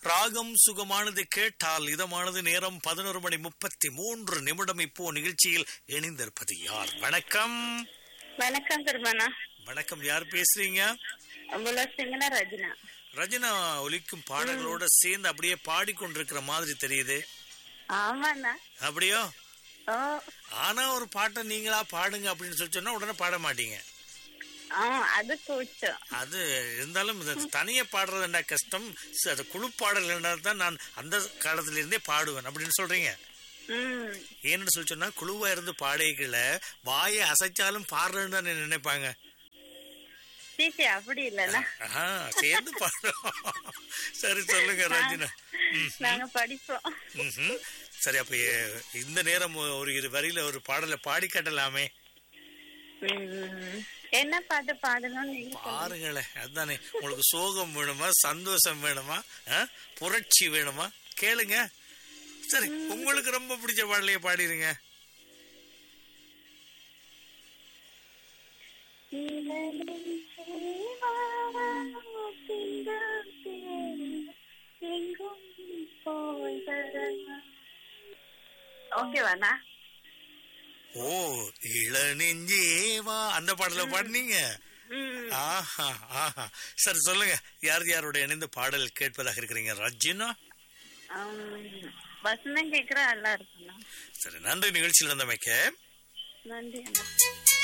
ராகம் சுகமானது கேட்டால் இதமானது நேரம் பதினோரு மணி முப்பத்தி மூன்று நிமிடம் இப்போ நிகழ்ச்சியில் இணைந்திருப்பது யார் வணக்கம் வணக்கம் குருபானா வணக்கம் யார் பேசுறீங்க உங்களோட சிங்கனா ரஜினா ரஜினா ஒலிக்கும் பாடல்களோட சேர்ந்து அப்படியே பாடிக்கொண்டிருக்கிற மாதிரி தெரியுது ஆமாண்ணா அப்படியோ ஓ ஆனா ஒரு பாட்டை நீங்களா பாடுங்க அப்படின்னு சொல்லி சொன்னா உடனே பாட மாட்டீங்க ஆ அது கூச்சம் அது இருந்தாலும் இது தனியா பாடுறதுண்டா கஷ்டம் ச- அது குழு பாடல்கள் தான் நான் அந்த காலத்துல இருந்தே பாடுவேன் அப்படின்னு சொல்றீங்க ம் ஏன்னு சொல்லி சொன்னா குழுவா இருந்து பாடைகளை வாயை அசைச்சாலும் பாடுறேன்னு தான் நினைப்பாங்க சீச்சி அப்படி இல்லைண்ணா ஆஹா, சேர்ந்து பாடுறோம் சரி சொல்லுங்க ரஞ்சினா ம், நாங்க படிப்போம் ம்ஹும். சரி அப்ப எ- இந்த நேரம் ஒரு இரு வரியில ஒரு பாடலை பாடி காட்டலாமே ம். என்ன பாட்டு பாடணும் நீங்க சொல்லுங்க. பாருங்களேன் அதுதானே உங்களுக்கு சோகம் வேணுமா சந்தோஷம் வேணுமா ஆ? புரட்சி வேணுமா கேளுங்க சரி உங்களுக்கு ரொம்ப பிடிச்ச பாடலையே பாடிருங்க ஓகேவாண்ணா ஓ இளநெஞ்சேவா அந்த பாடல பாடினீங்க ம் ஆஹா ஆஹா சரி சொல்லுங்க யார் யாரோட இணைந்து பாடல் கேட்பதாக இருக்கிறீங்க ரஜினா ஆம், வசனம் கேக்குற நல்லா இருக்குண்ணா சரி நன்றி நிகழ்ச்சியில் இருந்தமைக்க நன்றி அண்ணா